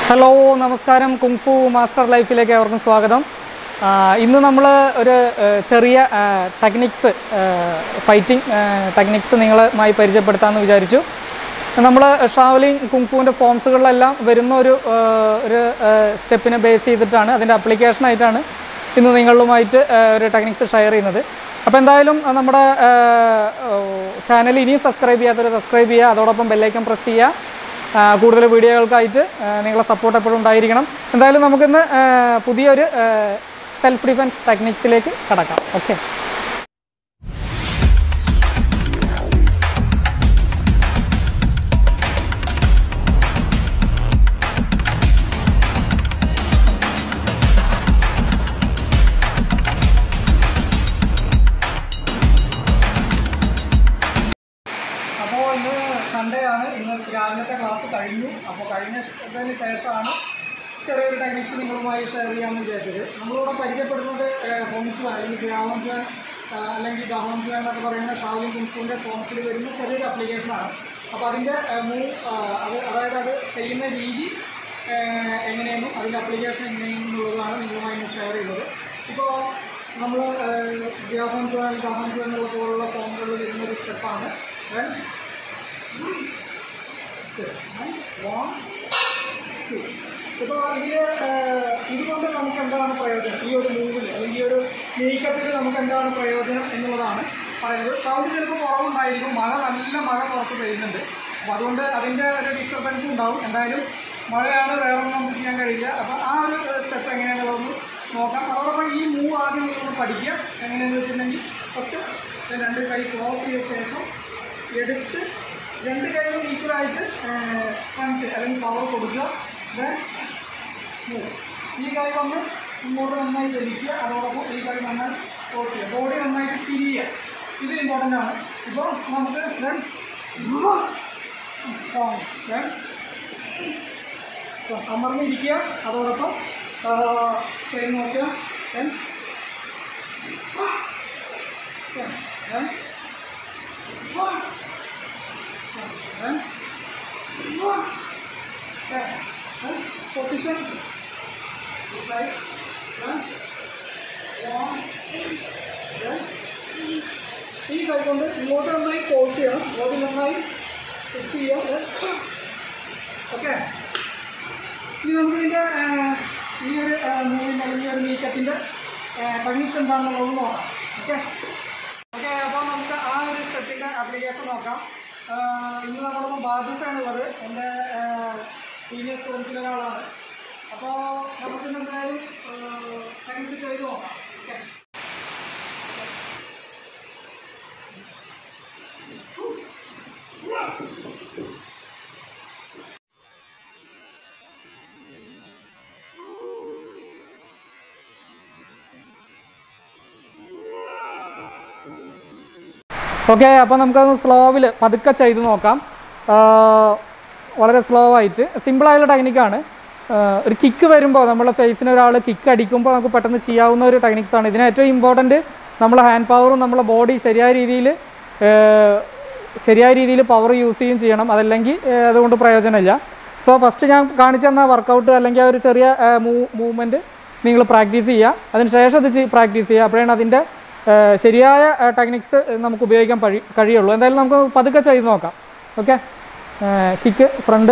Hello നമസ്കാരം kung fu master ലൈഫിലേക്ക് അവർക്കും സ്വാഗതം ആ, ഇന്ന് നമ്മൾ ഒരു ഏഹ്, ചെറിയ ടെക്നിക്സ് ഫൈറ്റിംഗ് ടെക്നിക്സ് നിങ്ങളുമായി പരിചയപ്പെടുത്താമെന്ന് വിചാരിച്ചു നമ്മൾ ഷാവലിംഗ് കുങ്ഫുവിൻ്റെ ഫോംസുകളിലെല്ലാം വരുന്ന ഒരു ഏഹ്, ഒരു സ്റ്റെപ്പിനെ ബേസ് ചെയ്തിട്ടാണ് അതിൻ്റെ ആപ്ലിക്കേഷനായിട്ടാണ് ഇന്ന് നിങ്ങളുമായിട്ട് ഏഹ്, ഒരു ടെക്നിക്സ് ഷെയർ ചെയ്യുന്നത് അപ്പോൾ എന്തായാലും അഹ് നമ്മുടെ ചാനൽ ഇനിയും സബ്സ്ക്രൈബ് ചെയ്യാത്തവർ സബ്സ്ക്രൈബ് ചെയ്യുക അതോടൊപ്പം ബെല്ലൈക്കൻ പ്രസ് ചെയ്യുക ആ, കൂടുതൽ വീഡിയോകൾക്കായിട്ട് ആ, നിങ്ങളെ സപ്പോർട്ട് എപ്പോഴും ഉണ്ടായിരിക്കണം എന്തായാലും നമുക്കിന്ന് ആ, പുതിയൊരു സെൽഫ് ഡിഫെൻസ് ടെക്നിക്സിലേക്ക് കടക്കാം ഓക്കെ അപ്പോൾ ഇന്ന് സൺഡേ ആണ് ഇന്ന് രാവിലത്തെ ക്ലാസ് കഴിഞ്ഞു അപ്പോൾ കഴിഞ്ഞതിന് ശേഷമാണ് ചെറിയൊരു ടെക്നിക്സ് നിങ്ങളുമായി ഷെയർ ചെയ്യാമെന്ന് വിചാരിച്ചത് നമ്മളിവിടെ പരിചയപ്പെടുന്നത് ഹോംസ് അല്ലെങ്കിൽ ഗ്രാമോഞ്ചാൻ അല്ലെങ്കിൽ ഗഹോംജാൻ എന്നൊക്കെ പറയുന്ന ഷാവിൻ കുംഫുവിൻ്റെ ഫോംസിൽ വരുന്ന ചെറിയൊരു അപ്ലിക്കേഷനാണ് അപ്പോൾ അതിൻ്റെ മൂ അത് അതായത് അത് ചെയ്യുന്ന രീതി ഏഹ്, എങ്ങനെയെന്നും അതിൻ്റെ അപ്ലിക്കേഷൻ എങ്ങനെയെന്നുള്ളതാണ് നിങ്ങളുമായി ഇന്ന് ഷെയർ ചെയ്തത് ഇപ്പോൾ നമ്മൾ ഗ്രാമോഞ്ചാൻ ഗഹോംജാൻ എന്നുള്ള പോലുള്ള ഫോമുകളിൽ വരുന്ന ഒരു സ്റ്റെപ്പാണ് Then step. One, two. ഇപ്പോൾ ഇതിൽ ഇതുകൊണ്ട് നമുക്ക് എന്താണ് പ്രയോജനം ഈ ഒരു മൂവിൽ അല്ലെങ്കിൽ ഈ ഒരു നീക്കത്തിൽ നമുക്ക് എന്താണ് പ്രയോജനം എന്നുള്ളതാണ് പറയുന്നത് സൗണ്ട് ചിലപ്പോൾ കുറവുണ്ടായിരിക്കും മഴ നല്ല മഴ പുറത്ത് പെയ്യുന്നുണ്ട് അപ്പോൾ അതുകൊണ്ട് അതിൻ്റെ ഒരു ഡിസ്റ്റർബൻസ് ഉണ്ടാവും എന്തായാലും മഴയാണ് വേറെ ഒന്നും നമുക്ക് ചെയ്യാൻ കഴിയില്ല അപ്പോൾ ആ ഒരു സ്റ്റെപ്പ് എങ്ങനെയാണെന്നുള്ളതൊന്ന് നോക്കാം അതോടൊപ്പം ഈ മൂവ് ആദ്യം നിങ്ങളൊന്ന് പഠിക്കുക എങ്ങനെയാണെന്ന് വെച്ചിട്ടുണ്ടെങ്കിൽ ഫസ്റ്റ് രണ്ട് കൈ ക്ലോസ് ചെയ്ത ശേഷം എടുത്ത് രണ്ട് കൈയും ഈക്വലായിട്ട് സ്ട്രെങ്ത് അല്ലെങ്കിൽ പവർ കൊടുക്കുക ദെൻ move. ഈ കൈ വന്ന് ഇങ്ങോട്ട് നന്നായി വലിക്കുക അതോടൊപ്പം ഈ കൈ നന്നായി ക്ലോസ് ചെയ്യുക ബോഡി നന്നായിട്ട് തിരിയുക ഇത് ഇമ്പോർട്ടൻ്റ് ആണ് ഇപ്പോൾ നമുക്ക് ദെൻ സോങ് ദെൻ അമർന്നിരിക്കുക അതോടൊപ്പം ചെയ്ത് നോക്കുക then then Then, one, then, then, position, this side, then, one, then, ഈ കൈ കൊണ്ട് ഇങ്ങോട്ട് നന്നായി കോഴ്സ് ചെയ്യണം ബോഡി നന്നായി ഫിക്സ് ചെയ്യുക ഓക്കെ ഇനി നമുക്ക് ഇതിൻ്റെ ഈ ഒരു മൂവിൻ്റെ അല്ലെങ്കിൽ ഈ ഒരു നീക്കത്തിൻ്റെ ടെക്നിക്സ് എന്താണെന്നുള്ളത് നോക്കാം ഓക്കെ ഓക്കെ അപ്പോൾ നമുക്ക് ആ ഒരു സ്റ്റെപ്പിൻ്റെ ആപ്ലിക്കേഷൻ നോക്കാം ആഹ് ഇന്ന് നമ്മളൊപ്പം ബാദുസാണുള്ളത് എൻ്റെ സീനിയർ സ്റ്റുഡൻസിൽ ഒരാളാണ് അപ്പോൾ നമുക്കിന്ന് എന്തായാലും ടെക്നിക്സ് ചെയ്ത് നോക്കാം ഓക്കെ ഓക്കെ അപ്പോൾ നമുക്കത് സ്ലോവിൽ പതുക്കെ ചെയ്ത് നോക്കാം ആഹ് വളരെ സ്ലോ ആയിട്ട് സിമ്പിളായുള്ള ടെക്നിക്കാണ് ഒരു കിക്ക് വരുമ്പോൾ നമ്മളെ ഫേസിന് ഒരാൾ കിക്ക് അടിക്കുമ്പോൾ നമുക്ക് പെട്ടെന്ന് ചെയ്യാവുന്ന ഒരു ടെക്നിക്സാണ് ഇതിന് ഏറ്റവും ഇമ്പോർട്ടൻറ്റ് നമ്മളെ ഹാൻഡ് പവറും നമ്മളെ ബോഡി ശരിയായ രീതിയിൽ ശരിയായ രീതിയിൽ പവർ യൂസ് ചെയ്യും ചെയ്യണം അതല്ലെങ്കിൽ ഏഹ് അതുകൊണ്ട് പ്രയോജനമില്ല സോ ഫസ്റ്റ് ഞാൻ കാണിച്ചു തന്ന വർക്കൗട്ട് അല്ലെങ്കിൽ ആ ഒരു ചെറിയ മൂവ്മെൻറ്റ് നിങ്ങൾ പ്രാക്ടീസ് ചെയ്യുക അതിന് ശേഷം ഇത് പ്രാക്ടീസ് ചെയ്യുക അപ്പോഴാണ് അതിൻ്റെ ഏഹ് ശരിയായ ടെക്നിക്സ് നമുക്ക് ഉപയോഗിക്കാൻ കഴി കഴിയുള്ളൂ എന്തായാലും നമുക്ക് പതുക്കെ ചെയ്ത് നോക്കാം ഓക്കെ കിക്ക് ഫ്രണ്ട്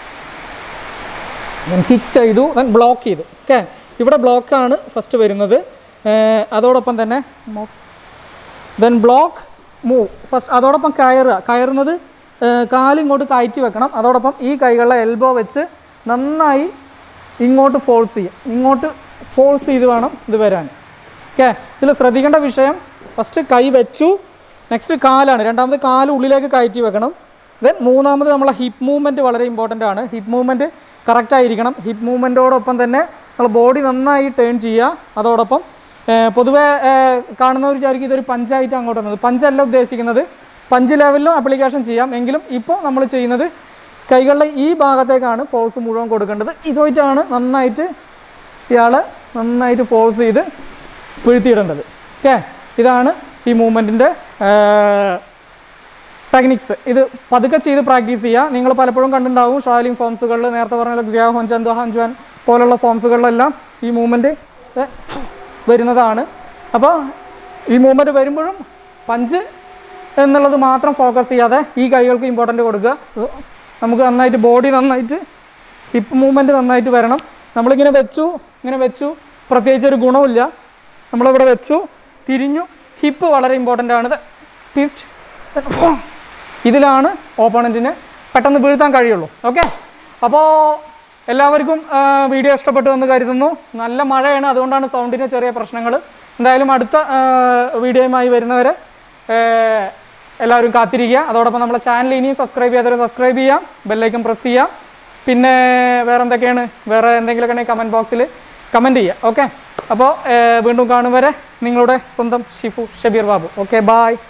കിക്ക് ചെയ്തു ദെൻ ബ്ലോക്ക് ചെയ്തു ഓക്കെ ഇവിടെ ബ്ലോക്കാണ് ഫസ്റ്റ് വരുന്നത് ഏഹ് അതോടൊപ്പം തന്നെ ദെൻ ബ്ലോക്ക് മൂവ് ഫസ്റ്റ് അതോടൊപ്പം കയറുക കയറുന്നത് ഏഹ് കാലിങ്ങോട്ട് കയറ്റി വെക്കണം അതോടൊപ്പം ഈ കൈകളിലെ എൽബോ വെച്ച് നന്നായി ഇങ്ങോട്ട് ഫോൾസ് ചെയ്യുക ഇങ്ങോട്ട് ഫോൾസ് ചെയ്ത് വേണം ഇത് വരാൻ ഓക്കെ ഇതിൽ ശ്രദ്ധിക്കേണ്ട വിഷയം ഫസ്റ്റ് കൈ വെച്ചു നെക്സ്റ്റ് കാലാണ് രണ്ടാമത് കാല് ഉള്ളിലേക്ക് കയറ്റി വെക്കണം ദെൻ മൂന്നാമത് നമ്മളെ ഹിപ്പ് മൂവ്മെൻറ്റ് വളരെ ഇമ്പോർട്ടൻ്റ് ആണ് ഹിപ്പ് മൂവ്മെൻറ്റ് കറക്റ്റ് ആയിരിക്കണം ഹിപ്പ് മൂവ്മെൻറ്റോടൊപ്പം തന്നെ നമ്മൾ ബോഡി നന്നായി ടേൺ ചെയ്യുക അതോടൊപ്പം ഏഹ് പൊതുവെ ഏഹ് കാണുന്നവർ വിചാരിക്കും ഇതൊരു പഞ്ചായിട്ട് അങ്ങോട്ട് വന്നത് പഞ്ചല്ല ഉദ്ദേശിക്കുന്നത് പഞ്ച് ലെവലിലും ആപ്ലിക്കേഷൻ ചെയ്യാം എങ്കിലും ഇപ്പോൾ നമ്മൾ ചെയ്യുന്നത് കൈകളുടെ ഈ ഭാഗത്തേക്കാണ് ഫോഴ്സ് മുഴുവൻ കൊടുക്കേണ്ടത് ഇതുമായിട്ടാണ് നന്നായിട്ട് ഇയാൾ നന്നായിട്ട് ഫോഴ്സ് ചെയ്ത് വീഴ്ത്തിയിടേണ്ടത് ഓക്കെ ഇതാണ് ഈ മൂവ്മെൻറ്റിൻ്റെ ടെക്നിക്സ് ഇത് പതുക്കെ ചെയ്ത് പ്രാക്ടീസ് ചെയ്യുക നിങ്ങൾ പലപ്പോഴും കണ്ടിട്ടുണ്ടാവും ഷാലിംഗ് ഫോംസുകളിൽ നേരത്തെ പറഞ്ഞ ജിയാ ഹോൻചാൻ ദോഹാൻജാൻ പോലുള്ള ഫോംസുകളിലെല്ലാം ഈ മൂവ്മെൻറ്റ് വരുന്നതാണ് അപ്പോൾ ഈ മൂവ്മെൻറ്റ് വരുമ്പോഴും പഞ്ച് എന്നുള്ളത് മാത്രം ഫോക്കസ് ചെയ്യാതെ ഈ കൈകൾക്ക് ഇമ്പോർട്ടൻ്റ് കൊടുക്കുക നമുക്ക് നന്നായിട്ട് ബോഡി നന്നായിട്ട് ഹിപ്പ് മൂവ്മെൻറ്റ് നന്നായിട്ട് വരണം നമ്മളിങ്ങനെ വെച്ചു ഇങ്ങനെ വെച്ചു പ്രത്യേകിച്ച് ഒരു ഗുണമില്ല നമ്മളിവിടെ വെച്ചു തിരിഞ്ഞു ഹിപ്പ് വളരെ ഇമ്പോർട്ടൻ്റ് ആണ് ട്വിസ്റ്റ് ഇതിലാണ് ഓപ്പോണൻറ്റിന് പെട്ടെന്ന് വീഴ്ത്താൻ കഴിയുള്ളൂ ഓക്കെ അപ്പോൾ എല്ലാവർക്കും ആ, വീഡിയോ ഇഷ്ടപ്പെട്ടു എന്ന് കരുതുന്നു നല്ല മഴയാണ് അതുകൊണ്ടാണ് സൗണ്ടിന് ചെറിയ പ്രശ്നങ്ങൾ എന്തായാലും അടുത്ത ആ, വീഡിയോയുമായി വരുന്നവരെ ഏ, എല്ലാവരും കാത്തിരിക്കുക അതോടൊപ്പം നമ്മളെ ചാനൽ ഇനിയും സബ്സ്ക്രൈബ് ചെയ്യാത്തവരെ സബ്സ്ക്രൈബ് ചെയ്യാം ബെല്ലൈക്കൻ പ്രസ് ചെയ്യാം പിന്നെ വേറെ എന്തൊക്കെയാണ് വേറെ എന്തെങ്കിലുമൊക്കെ ഉണ്ടെങ്കിൽ കമൻറ്റ് ബോക്സിൽ കമൻറ്റ് ചെയ്യുക ഓക്കെ അപ്പോൾ വീണ്ടും കാണും വരെ നിങ്ങളുടെ സ്വന്തം shifu Shabeer Babu okay bye